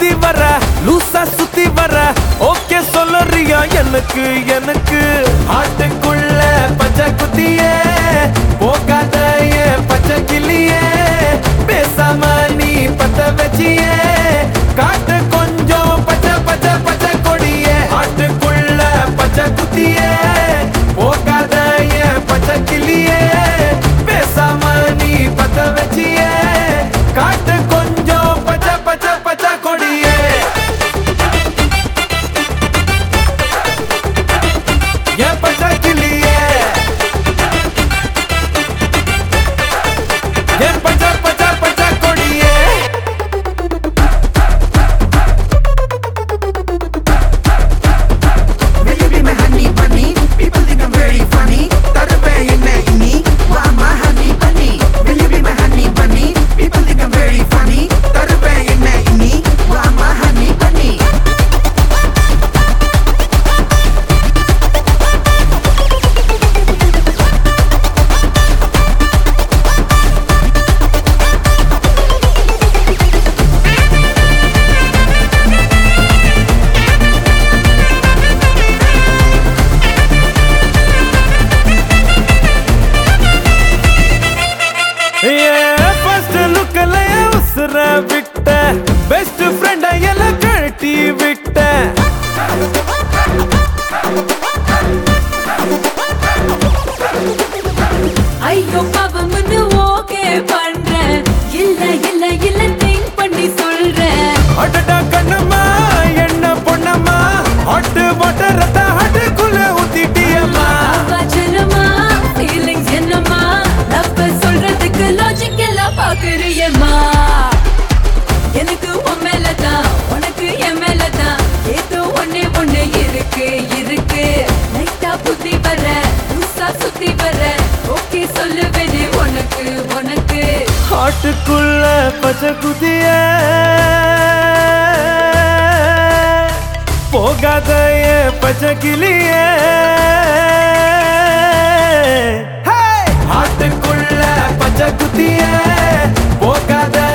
சுத்தி வர லூசா சுத்தி வர ஓகே சொல்லறியா எனக்கு எனக்கு ஆட்டுக்குள்ள பச்சை குத்தியே போகாத ஏன் பச்சை கிளியே பேசாம நீ பத்த வச்சியே காட்டு கொஞ்சம் பச்சை பச்சை பச்சை கொடியே ஆட்டுக்குள்ள பச்சை குத்தியே போகாத ஏன் பச்சை கிளியே பேசாம நீ பத்த வச்சியே காட்டு கொஞ்சம் பச்சை பச்சை பச்சை கொடியே ஏன் பச்சை கிளியே ஏன் பச்சை பச்சை பச்சை கொடியே Will you be my honey bunny? People think I'm very funny. தருவே என்ன இனி? வா my honey bunny. Will you be my honey bunny? People think I'm very funny. தருவே என்ன இனி? வா my honey bunny. ஃபர்ஸ்ட் லுக்ல உசுர விட்ட பெஸ்ட் ஃப்ரெண்ட எல்லாம் கழட்டி விட்ட ஐயோ பாவம்னு ஓகே பண்றேன் இல்ல இல்ல இல்ல திங்க் பண்ணி சொல்றேன் அடடா கண்ணம்மா என்ன பொண்ணம்மா ஹாட்டு வாட்டர் ரத்த ஹாட்டுக்குள்ள ஊத்திட்டியம்மா வச்சனமா ஃபீலிங்ஸ் என்னமா லவ் சொல்றதுக்கு லாஜிக் எல்லாம் பாக்குறியம்மா எனக்கு உன் மேலதான் உனக்கு என் மேலதான் ஏதோ ஒண்ணே ஒண்ணு இருக்கு இருக்கு லைட்டா புத்தி வர லூசா சுத்தி வர ஓகே சொல்லுவேனே உனக்கு உனக்கு ஹாட்டுக்குள்ள பச்சை குதிய போகாத ஏன் பச்சை கிளியே ஹாட்டுக்குள்ள பச்சை குத்திய போகாத